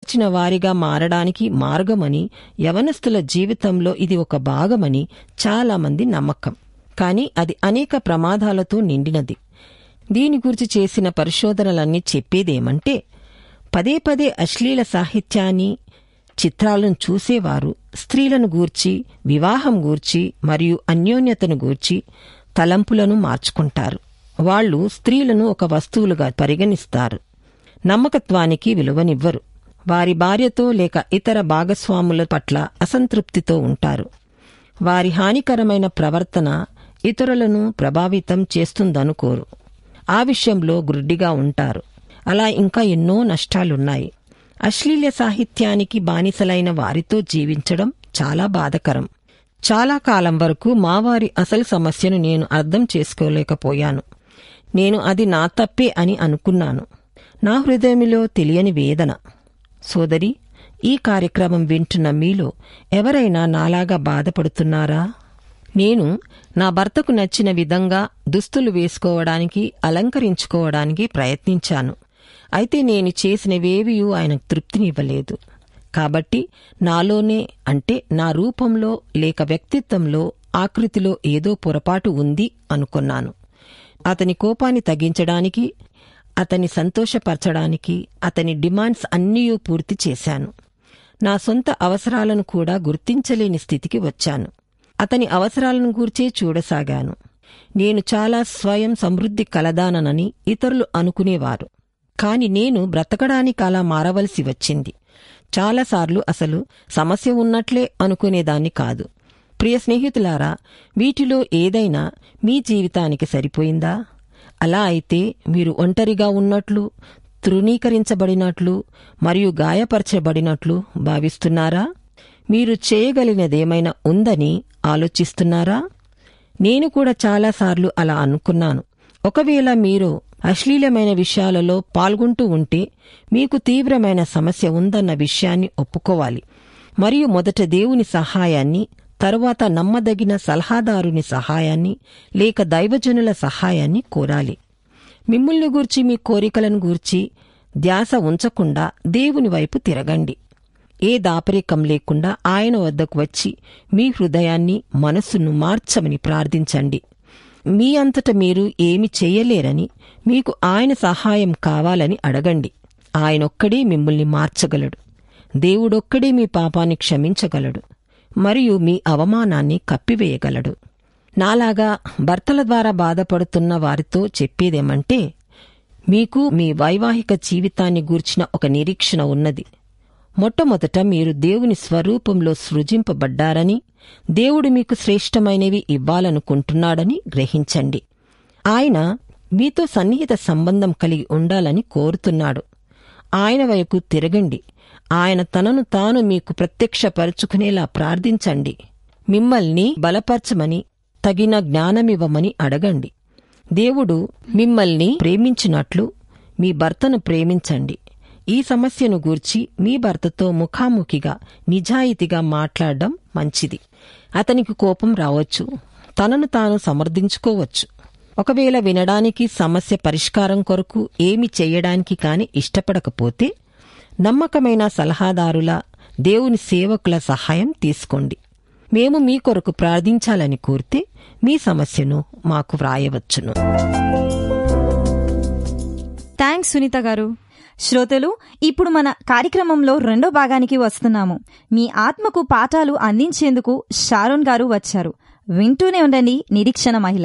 మార్చిన వారిగా మారడానికి మార్గమని యవనస్తుల జీవితంలో ఇది ఒక భాగమని చాలామంది నమ్మకం కాని అది అనేక ప్రమాదాలతో నిండినది దీని గురించి చేసిన పరిశోధనలన్నీ చెప్పేదేమంటే పదే పదే అశ్లీల సాహిత్యాన్ని చిత్రాలను చూసేవారు స్త్రీలను గూర్చి వివాహం గూర్చి మరియు అన్యోన్యతను గూర్చి తలంపులను మార్చుకుంటారు వాళ్ళు స్త్రీలను ఒక వస్తువులుగా పరిగణిస్తారు నమ్మకత్వానికి విలువనివ్వరు వారి భార్యతో లేక ఇతర భాగస్వాముల పట్ల అసంతృప్తితో ఉంటారు వారి హానికరమైన ప్రవర్తన ఇతరులను ప్రభావితం చేస్తుందనుకోరు ఆ విషయంలో గుడ్డిగా ఉంటారు అలా ఇంకా ఎన్నో నష్టాలున్నాయి అశ్లీల సాహిత్యానికి బానిసలైన వారితో జీవించడం చాలా బాధకరం చాలా కాలం వరకు మావారి అసలు సమస్యను నేను అర్థం చేసుకోలేకపోయాను నేను అది నా తప్పే అని అనుకున్నాను నా హృదయంలో తెలియని వేదన సోదరి ఈ కార్యక్రమం వింటున్న మీలో ఎవరైనా నాలాగా బాధపడుతున్నారా నేను నా భర్తకు నచ్చిన విధంగా దుస్తులు వేసుకోవడానికి అలంకరించుకోవడానికి ప్రయత్నించాను అయితే నేను చేసినవేవియూ ఆయనకు తృప్తినివ్వలేదు కాబట్టి నాలోనే అంటే నా రూపంలో లేక వ్యక్తిత్వంలో ఆకృతిలో ఏదో పొరపాటు ఉంది అనుకున్నాను అతని కోపాన్ని తగ్గించడానికి అతన్ని సంతోషపరచడానికి అతని డిమాండ్స్ అన్నీ పూర్తి చేశాను నా సొంత అవసరాలను కూడా గుర్తించలేని స్థితికి వచ్చాను అతని అవసరాలను గూర్చే చూడసాగాను నేను చాలా స్వయం సమృద్ధి కలదానని ఇతరులు అనుకునేవారు కాని నేను బ్రతకడానికి అలా మారవలసి వచ్చింది చాలాసార్లు అసలు సమస్య ఉన్నట్లే అనుకునేదాన్ని కాదు ప్రియ స్నేహితులారా వీటిలో ఏదైనా మీ జీవితానికి సరిపోయిందా అలా అయితే మీరు ఒంటరిగా ఉన్నట్లు తృణీకరించబడినట్లు మరియు గాయపరచబడినట్లు భావిస్తున్నారా మీరు చేయగలిగినదేమైనా ఉందని ఆలోచిస్తున్నారా నేను కూడా చాలాసార్లు అలా అనుకున్నాను ఒకవేళ మీరు అశ్లీలమైన విషయాలలో పాల్గొంటూ ఉంటే మీకు తీవ్రమైన సమస్య ఉందన్న విషయాన్ని ఒప్పుకోవాలి మరియు మొదట దేవుని సహాయాన్ని తరువాత నమ్మదగిన సలహాదారుని సహాయాన్ని లేక దైవజనుల సహాయాన్ని కోరాలి మిమ్ముల్ని గూర్చి మీ కోరికలను గూర్చి ధ్యాస ఉంచకుండా దేవుని వైపు తిరగండి ఏ దాపరికం లేకుండా ఆయన వద్దకు వచ్చి మీ హృదయాన్ని మనస్సును మార్చమని ప్రార్థించండి మీ అంతట మీరు ఏమి చెయ్యలేరని మీకు ఆయన సహాయం కావాలని అడగండి ఆయనొక్కడే మిమ్మల్ని మార్చగలడు దేవుడొక్కడే మీ పాపాన్ని క్షమించగలడు మరియు మీ అవమానాన్ని కప్పివేయగలడు నాలాగా భర్తల ద్వారా బాధపడుతున్న వారితో చెప్పేదేమంటే మీకు మీ వైవాహిక జీవితాన్ని గూర్చిన ఒక నిరీక్షణ ఉన్నది మొట్టమొదట మీరు దేవుని స్వరూపంలో సృజింపబడ్డారని దేవుడు మీకు శ్రేష్టమైనవి ఇవ్వాలనుకుంటున్నాడని గ్రహించండి ఆయన మీతో సన్నిహిత సంబంధం కలిగి ఉండాలని కోరుతున్నాడు ఆయన వైపు తిరగండి ఆయన తనను తాను మీకు ప్రత్యక్షపరుచుకునేలా ప్రార్థించండి మిమ్మల్ని బలపరచమని తగిన జ్ఞానమివ్వమని అడగండి దేవుడు మిమ్మల్ని ప్రేమించినట్లు మీ భర్తను ప్రేమించండి ఈ సమస్యను గూర్చి మీ భర్తతో ముఖాముఖిగా నిజాయితీగా మాట్లాడడం మంచిది అతనికి కోపం రావచ్చు తనను తాను సమర్థించుకోవచ్చు ఒకవేళ వినడానికి సమస్య పరిష్కారం కొరకు ఏమి చెయ్యడానికి కాని ఇష్టపడకపోతే నమ్మకమైన సలహాదారుల దేవుని సేవకుల సహాయం తీసుకోండి మేము మీ కొరకు ప్రార్థించాలని కోరితే మీ సమస్యను మాకు వ్రాయవచ్చును థ్యాంక్స్ సునీత గారు శ్రోతలు ఇప్పుడు మన కార్యక్రమంలో రెండో భాగానికి వస్తున్నాము మీ ఆత్మకు పాఠాలు అందించేందుకు షారోన్ గారు వచ్చారు వింటూనే ఉండండి నిరీక్షణ మహిళ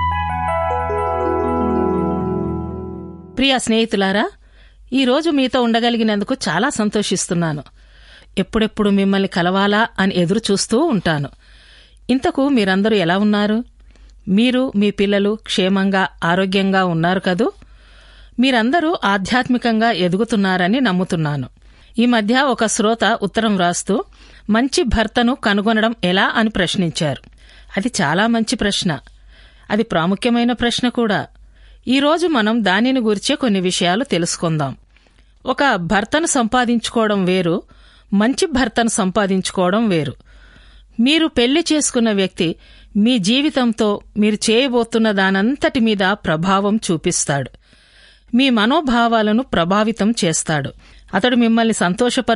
ప్రియ స్నేహితులారా ఈరోజు మీతో ఉండగలిగినందుకు చాలా సంతోషిస్తున్నాను ఎప్పుడెప్పుడు మిమ్మల్ని కలవాలా అని ఎదురు చూస్తూ ఉంటాను ఇంతకు మీరందరూ ఎలా ఉన్నారు మీరు మీ పిల్లలు క్షేమంగా ఆరోగ్యంగా ఉన్నారు కదూ మీరందరూ ఆధ్యాత్మికంగా ఎదుగుతున్నారని నమ్ముతున్నాను ఈ మధ్య ఒక శ్రోత ఉత్తరం వ్రాస్తూ మంచి భర్తను కనుగొనడం ఎలా అని ప్రశ్నించారు అది చాలా మంచి ప్రశ్న అది ప్రాముఖ్యమైన ప్రశ్న కూడా ఈరోజు మనం దానిని గురించే కొన్ని విషయాలు తెలుసుకుందాం ఒక భర్తను సంపాదించుకోవడం వేరు మంచి భర్తను సంపాదించుకోవడం వేరు మీరు పెళ్లి చేసుకున్న వ్యక్తి మీ జీవితంతో మీరు చేయబోతున్న దానంతటి మీద ప్రభావం చూపిస్తాడు మీ మనోభావాలను ప్రభావితం చేస్తాడు అతడు మిమ్మల్ని సంతోషపర